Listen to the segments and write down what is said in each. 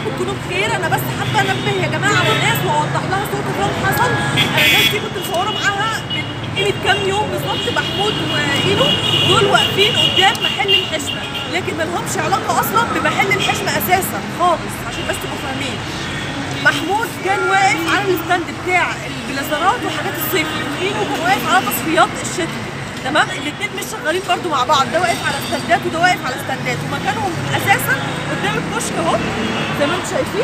رب تكونوا بخير انا بس حابه انبه يا جماعه على الناس واوضح لها صوت فين حصل انا الناس دي كنت مصوره معاها من قيمه كام يوم بالظبط محمود واينو دول واقفين قدام محل الحشمه لكن ما لهمش علاقه اصلا بمحل الحشمه اساسا خالص عشان بس تبقوا فاهمين محمود كان واقف على الستاند بتاع البلازرات وحاجات الصيفي واينو كان واقف على تصفيات الشتوي تمام الاثنين مش شغالين برضو مع بعض ده واقف على ستاندات وده واقف على ستاندات ومكانهم اساسا قدام الكشك اهو زي ما انتم شايفين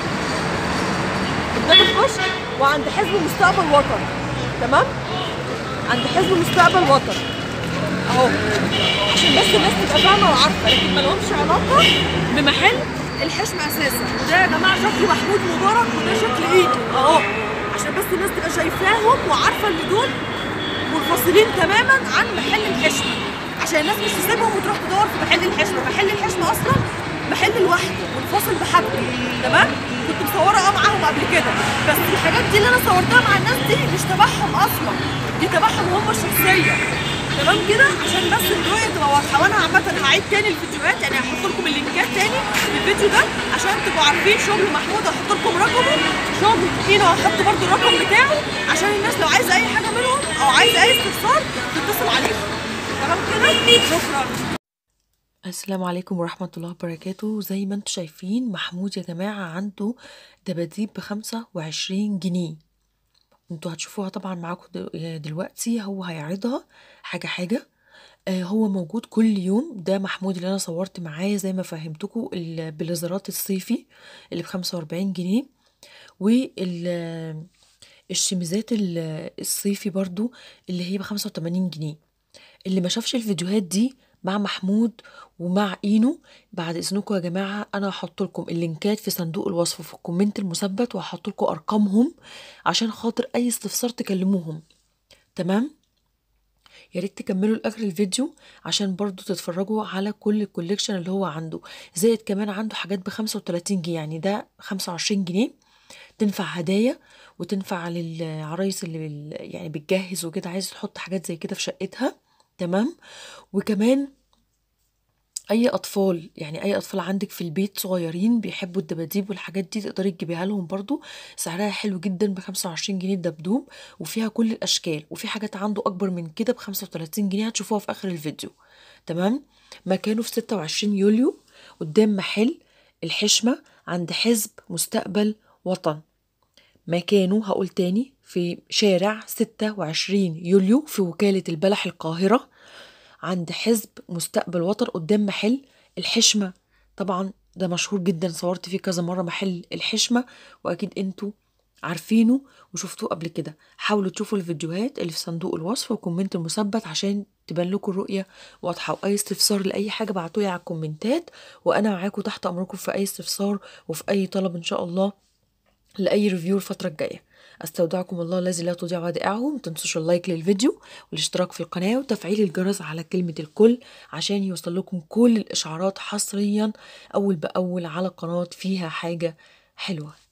قدام الكشك وعند حزب مستقبل وطن تمام عند حزب مستقبل وطن اهو عشان بس الناس تبقى فاهمه وعارفه لكن ما لهمش علاقه بمحل الحشم اساسا وده يا جماعه شكل محمود مبارك وده شكل ايده اهو عشان بس الناس تبقى شايفاهم وعارفه ان دول منفصلين تماما عن محل الحشمه عشان الناس مش تسيبهم وتروح تدور في محل الحشمه محل الحشمه اصلا محل لوحده منفصل بحاجته تمام كنت مصوره اه معاهم قبل كده بس الحاجات دي اللي انا صورتها مع الناس دي مش تبعهم اصلا دي تبعهم هم شخصيا تمام كده عشان بس الرؤيه تبقى واضحه وانا عامه هعيد تاني الفيديوهات يعني هحط لكم اللينكات تاني في الفيديو ده عشان تبقوا عارفين شغل محمود هحط لكم رقمه شغل هنا هحط برده الرقم بتاعه عشان الناس لو عايزه اي حاجه منهم او عايزه اي استفسار تتصل عليهم تمام كده شكرا السلام عليكم ورحمة الله وبركاته زي ما انتم شايفين محمود يا جماعة عنده دباديب بخمسة وعشرين جنيه انتوا هتشوفوها طبعا معاكم دل- دلوقتي هو هيعرضها حاجة حاجة آه هو موجود كل يوم ده محمود اللي انا صورت معاه زي ما فهمتكم البليزرات الصيفي اللي بخمسة واربعين جنيه وال الشميزات ال- الصيفي برضو اللي هي بخمسة وتمانين جنيه اللي ما شافش الفيديوهات دي مع محمود ومع اينو بعد اذنكم يا جماعه انا هحط لكم اللينكات في صندوق الوصف في الكومنت المثبت وهحط لكم ارقامهم عشان خاطر اي استفسار تكلموهم تمام يا ريت تكملوا لاخر الفيديو عشان برضو تتفرجوا على كل الكوليكشن اللي هو عنده زائد كمان عنده حاجات ب 35 جنيه يعني ده 25 جنيه تنفع هدايا وتنفع للعرايس اللي بال- يعني بتجهز وكده عايزه تحط حاجات زي كده في شقتها تمام وكمان اي اطفال يعني اي اطفال عندك في البيت صغيرين بيحبوا الدباديب والحاجات دي تقدري تجيبيها لهم برضو سعرها حلو جدا ب 25 جنيه الدبدوب وفيها كل الاشكال وفي حاجات عنده اكبر من كده ب 35 جنيه هتشوفوها في اخر الفيديو تمام مكانه في 26 يوليو قدام محل الحشمة عند حزب مستقبل وطن مكانه هقول تاني في شارع 26 يوليو في وكالة البلح القاهرة عند حزب مستقبل وطن قدام محل الحشمة طبعا ده مشهور جدا صورت فيه كذا مرة محل الحشمة وأكيد انتوا عارفينه وشفتوه قبل كده حاولوا تشوفوا الفيديوهات اللي في صندوق الوصف والكومنت المثبت عشان تبان لكم الرؤية واضحة وأي استفسار لأي حاجة بعتولي على الكومنتات وأنا معاكم تحت أمركم في أي استفسار وفي أي طلب إن شاء الله لأي ريفيو الفترة الجاية استودعكم الله الذي لا تضيع ودائعه ما تنسوش اللايك للفيديو والاشتراك في القناة وتفعيل الجرس على كلمة الكل عشان يوصل لكم كل الإشعارات حصريا أول بأول على قناة فيها حاجة حلوة